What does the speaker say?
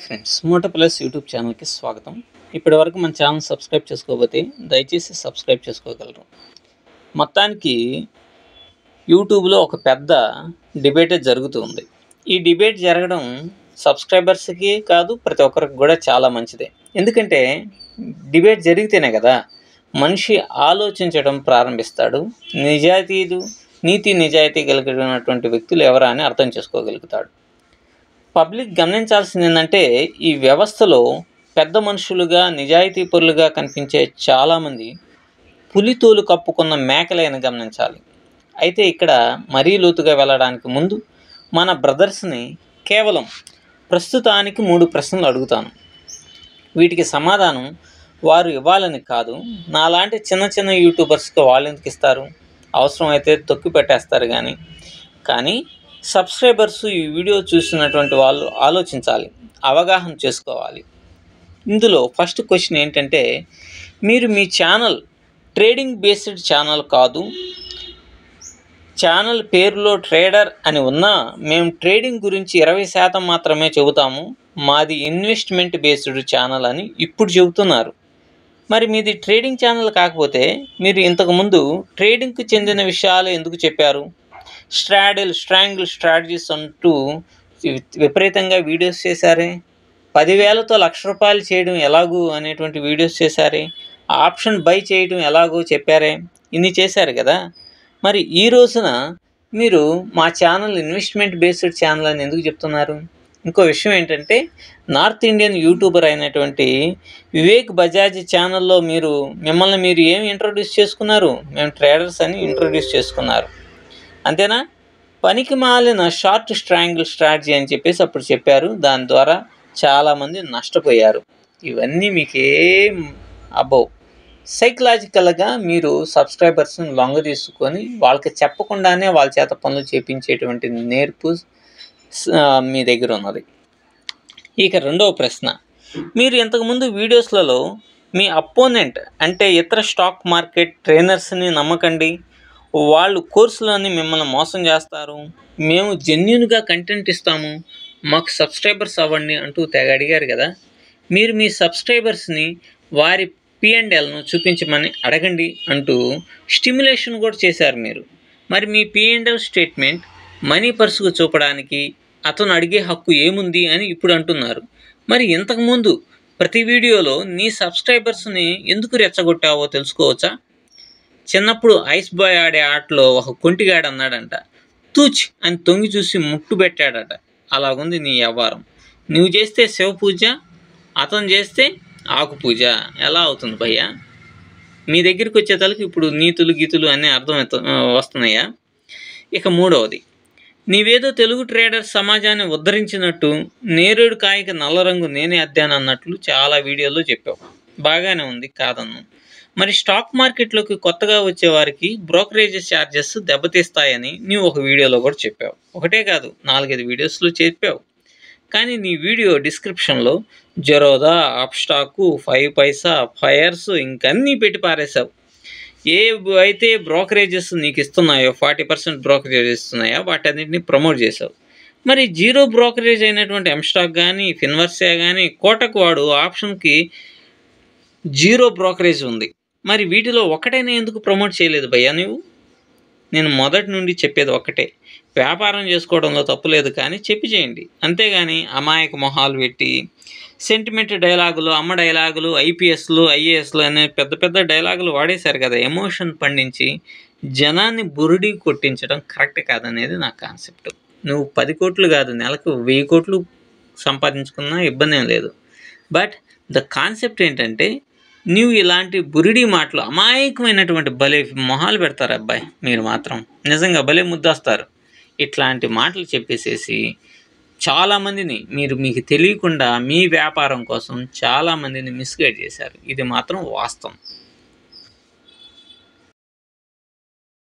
friends Moto plus YouTube ఛానల్కి స్వాగతం ఇప్పటి వరకు మన ఛానల్ సబ్స్క్రైబ్ చేసుకోకపోతే దయచేసి సబ్స్క్రైబ్ చేసుకోగలరు మొత్తానికి యూట్యూబ్లో ఒక పెద్ద డిబేటే జరుగుతుంది ఈ డిబేట్ జరగడం సబ్స్క్రైబర్స్కి కాదు ప్రతి ఒక్కరికి కూడా చాలా మంచిదే ఎందుకంటే డిబేట్ జరిగితేనే కదా మనిషి ఆలోచించడం ప్రారంభిస్తాడు నిజాయితీలు నీతి నిజాయితీ కలిగినటువంటి వ్యక్తులు ఎవరా అని అర్థం చేసుకోగలుగుతాడు పబ్లిక్ గమనించాల్సింది ఏంటంటే ఈ వ్యవస్థలో పెద్ద మనుషులుగా నిజాయితీ పరులుగా కనిపించే చాలామంది పులితోలు కప్పుకున్న మేకలైన గమనించాలి అయితే ఇక్కడ మరీ లోతుగా వెళ్ళడానికి ముందు మన బ్రదర్స్ని కేవలం ప్రస్తుతానికి మూడు ప్రశ్నలు అడుగుతాను వీటికి సమాధానం వారు ఇవ్వాలని కాదు నాలాంటి చిన్న చిన్న యూట్యూబర్స్కి వాళ్ళు ఎందుకు ఇస్తారు అవసరమైతే తొక్కి పెట్టేస్తారు కానీ కానీ సబ్స్క్రైబర్స్ ఈ వీడియో చూసినటువంటి వాళ్ళు ఆలోచించాలి అవగాహన చేసుకోవాలి ఇందులో ఫస్ట్ క్వశ్చన్ ఏంటంటే మీరు మీ ఛానల్ ట్రేడింగ్ బేస్డ్ ఛానల్ కాదు ఛానల్ పేరులో ట్రేడర్ అని ఉన్నా మేము ట్రేడింగ్ గురించి ఇరవై శాతం మాత్రమే చెబుతాము మాది ఇన్వెస్ట్మెంట్ బేస్డ్ ఛానల్ అని ఇప్పుడు చెబుతున్నారు మరి మీది ట్రేడింగ్ ఛానల్ కాకపోతే మీరు ఇంతకుముందు ట్రేడింగ్కి చెందిన విషయాలు ఎందుకు చెప్పారు స్ట్రాడిల్ స్ట్రాంగిల్ స్ట్రాటజీస్ అంటూ వి- విపరీతంగా వీడియోస్ చేశారే పదివేలతో లక్ష రూపాయలు చేయడం ఎలాగూ అనేటువంటి వీడియోస్ చేశారే ఆప్షన్ బై చేయడం ఎలాగో చెప్పారే ఇన్ని చేశారు కదా మరి ఈ రోజున మీరు మా ఛానల్ ఇన్వెస్ట్మెంట్ బేస్డ్ ఛానల్ అని ఎందుకు చెప్తున్నారు ఇంకో విషయం ఏంటంటే నార్త్ ఇండియన్ యూట్యూబర్ అయినటువంటి వివేక్ బజాజ్ ఛానల్లో మీరు మిమ్మల్ని మీరు ఏమి ఇంట్రొడ్యూస్ చేసుకున్నారు మేము ట్రేడర్స్ అని ఇంట్రొడ్యూస్ చేసుకున్నారు అంతేనా పనికి మాలిన షార్ట్ స్ట్రాంగిల్ స్ట్రాటజీ అని చెప్పేసి అప్పుడు చెప్పారు దాని ద్వారా చాలామంది నష్టపోయారు ఇవన్నీ మీకేం అబౌ సైకలాజికల్గా మీరు సబ్స్క్రైబర్స్ని లొంగ తీసుకొని వాళ్ళకి చెప్పకుండానే వాళ్ళ చేత పనులు చేపించేటువంటి నేర్పు స- మీ దగ్గర ఉన్నది ఇక రెండవ ప్రశ్న మీరు ఇంతకుముందు వీడియోస్లలో మీ అపోనెంట్ అంటే ఇతర స్టాక్ మార్కెట్ ట్రైనర్స్ని నమ్మకండి వాళ్ళు కోర్సులని మిమ్మల్ని మోసం చేస్తారు మేము జెన్యున్గా కంటెంట్ ఇస్తాము మాకు సబ్స్క్రైబర్స్ అవ్వండి అంటూ తెగ అడిగారు కదా మీరు మీ సబ్స్క్రైబర్స్ని వారి పిఎండ్ఎల్ను చూపించమని అడగండి అంటూ స్టిమ్యులేషన్ కూడా చేశారు మీరు మరి మీ పిఎండ్ఎల్ స్టేట్మెంట్ మనీ పర్సుకు చూపడానికి అతను అడిగే హక్కు ఏముంది అని ఇప్పుడు అంటున్నారు మరి ఇంతకుముందు ప్రతి వీడియోలో నీ సబ్స్క్రైబర్స్ని ఎందుకు రెచ్చగొట్టావో తెలుసుకోవచ్చా చిన్నప్పుడు ఐస్ బాయ్ ఆడే ఆటలో ఒక కొంటిగాడు అన్నాడంట తూచ్ అని తొంగి చూసి ముట్టు పెట్టాడట అలాగుంది నీ వ్యవహారం నువ్వు చేస్తే శివ పూజ అతను చేస్తే ఆకు పూజ ఎలా అవుతుంది భయ్యా మీ దగ్గరికి వచ్చేతలకు ఇప్పుడు నీతులు గీతులు అన్నీ అర్థం వస్తున్నాయా ఇక మూడవది నీవేదో తెలుగు ట్రేడర్ సమాజాన్ని ఉద్ధరించినట్టు నేరేడు కాయకి నల్ల రంగు నేనే అద్దాను అన్నట్లు చాలా వీడియోల్లో చెప్పావు బాగానే ఉంది కాదన్ను మరి స్టాక్ మార్కెట్లోకి కొత్తగా వచ్చే వారికి బ్రోకరేజెస్ ఛార్జెస్ దెబ్బతీస్తాయని నీవు ఒక వీడియోలో కూడా చెప్పావు ఒకటే కాదు నాలుగైదు వీడియోస్లో చెప్పావు కానీ నీ వీడియో డిస్క్రిప్షన్లో జరోదా అప్స్టాకు ఫైవ్ పైసా ఫైర్స్ ఇంకన్నీ పెట్టి పారేశావు ఏ అయితే బ్రోకరేజెస్ నీకు ఇస్తున్నాయో ఫార్టీ పర్సెంట్ బ్రోకరేజ్ ఇస్తున్నాయో వాటన్నిటిని ప్రమోట్ చేసావు మరి జీరో బ్రోకరేజ్ అయినటువంటి ఎంస్టాక్ కానీ ఫిన్వర్సే కానీ కోటకు వాడు ఆప్షన్కి జీరో బ్రోకరేజ్ ఉంది మరి వీటిలో ఒకటైనా ఎందుకు ప్రమోట్ చేయలేదు భయ్యా నువ్వు నేను మొదటి నుండి చెప్పేది ఒక్కటే వ్యాపారం చేసుకోవడంలో తప్పు లేదు కానీ చెప్పి చేయండి అంతేగాని అమాయక మొహాలు పెట్టి సెంటిమెంట్ డైలాగులు అమ్మ డైలాగులు ఐపీఎస్లు ఐఏఎస్లు అనే పెద్ద పెద్ద డైలాగులు వాడేశారు కదా ఎమోషన్ పండించి జనాన్ని బురుడి కొట్టించడం కరెక్ట్ కాదనేది నా కాన్సెప్ట్ నువ్వు పది కోట్లు కాదు నెలకు వెయ్యి కోట్లు సంపాదించుకున్నా ఇబ్బంది ఏం లేదు బట్ ద కాన్సెప్ట్ ఏంటంటే నీవు ఇలాంటి బురిడి మాటలు అమాయకమైనటువంటి భలే మొహాలు పెడతారు అబ్బాయి మీరు మాత్రం నిజంగా భలే ముద్దొస్తారు ఇట్లాంటి మాటలు చెప్పేసేసి చాలామందిని మీరు మీకు తెలియకుండా మీ వ్యాపారం కోసం చాలామందిని మిస్గైడ్ చేశారు ఇది మాత్రం వాస్తవం